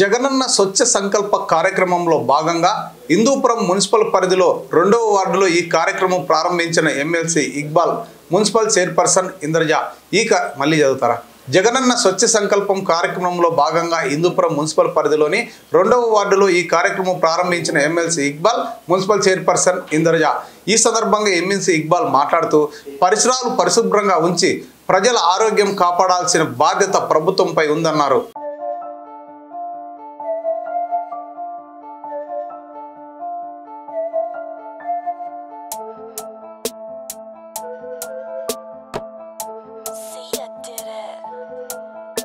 జగనన్న స్వచ్ఛ సంకల్ప కార్యక్రమంలో భాగంగా హిందూపురం మున్సిపల్ పరిధిలో రెండవ వార్డులో ఈ కార్యక్రమం ప్రారంభించిన MLC Iqbal municipal chairperson Indraja ఈ క- మళ్ళీ చదువుతారా జగనన్న స్వచ్ఛ సంకల్పం కార్యక్రమంలో భాగంగా హిందూపురం మున్సిపల్ పరిధిలోని రెండవ వార్డులో ఈ కార్యక్రమం ప్రారంభించిన MLC Iqbal municipal chairperson Indraja ఈ సందర్భంగా ఎమ్మెల్సీ ఇక్బాల్ మాట్లాడుతూ పరిసరాలు పరిశుభ్రంగా ఉంచి ప్రజల ఆరోగ్యం కాపాడాల్సిన బాధ్యత ప్రభుత్వంపై ఉందన్నారు See, I did it.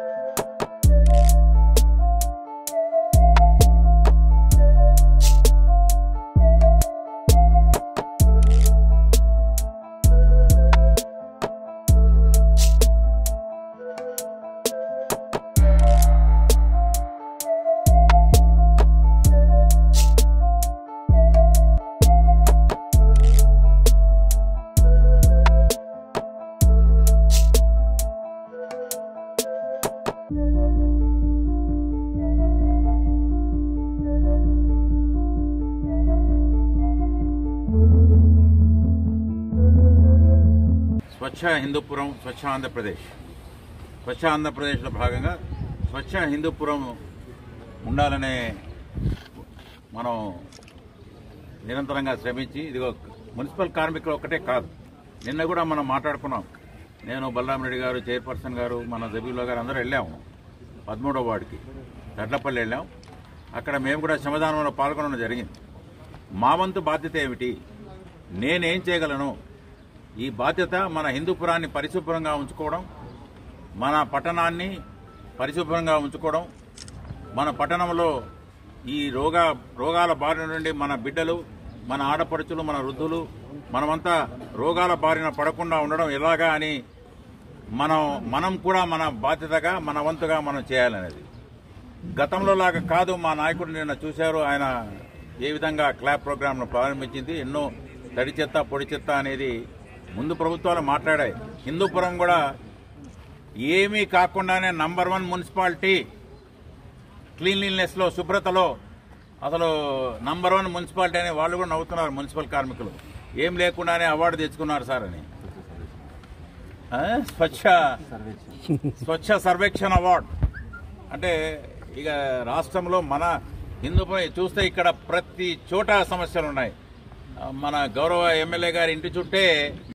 స్వచ్ఛ హిందూపురం స్వచ్ఛ ఆంధ్రప్రదేశ్ స్వచ్ఛ ఆంధ్రప్రదేశ్లో భాగంగా స్వచ్ఛ హిందూపురం ఉండాలనే మనం నిరంతరంగా శ్రమించి ఇదిగో మున్సిపల్ కార్మికులు ఒక్కటే కాదు నిన్న కూడా మనం మాట్లాడుకున్నాం నేను బలరామరెడ్డి గారు చైర్పర్సన్ గారు మన జబీలో గారు అందరూ వెళ్ళాము పదమూడవ వార్డుకి దడ్లపల్లి వెళ్ళాం అక్కడ మేము కూడా శ్రమదానంలో పాల్గొనడం జరిగింది మా వంతు బాధ్యత ఏమిటి నేనేం చేయగలను ఈ బాధ్యత మన హిందూపురాన్ని పరిశుభ్రంగా ఉంచుకోవడం మన పట్టణాన్ని పరిశుభ్రంగా ఉంచుకోవడం మన పట్టణంలో ఈ రోగ రోగాల బారిన నుండి మన బిడ్డలు మన ఆడపడుచులు మన వృద్ధులు మనమంతా రోగాల బారిన పడకుండా ఉండడం ఎలాగా అని మనం మనం కూడా మన బాధ్యతగా మన వంతుగా మనం చేయాలనేది గతంలో లాగా కాదు మా నాయకుడు నిన్న చూశారు ఆయన ఏ విధంగా క్లాప్ ప్రోగ్రామ్ను ప్రారంభించింది ఎన్నో తడి చెత్త పొడి చెత్త అనేది ముందు ప్రభుత్వాలు మాట్లాడాయి హిందూపురం కూడా ఏమీ కాకుండానే నంబర్ వన్ మున్సిపాలిటీ క్లీన్లీనెస్లో శుభ్రతలో అసలు నంబర్ వన్ మున్సిపాలిటీ అని వాళ్ళు కూడా నవ్వుతున్నారు మున్సిపల్ కార్మికులు ఏం లేకుండానే అవార్డు తెచ్చుకున్నారు సార్ అని ఆ? స్వచ్ఛ స్వచ్ఛ సర్వేక్షణ అవార్డ్ అంటే ఇక రాష్ట్రంలో మన హిందూపురం చూస్తే ఇక్కడ ప్రతి చోట సమస్యలు ఉన్నాయి ఆ, మన గౌరవ ఎమ్మెల్యే గారి ఇంటి చుట్టే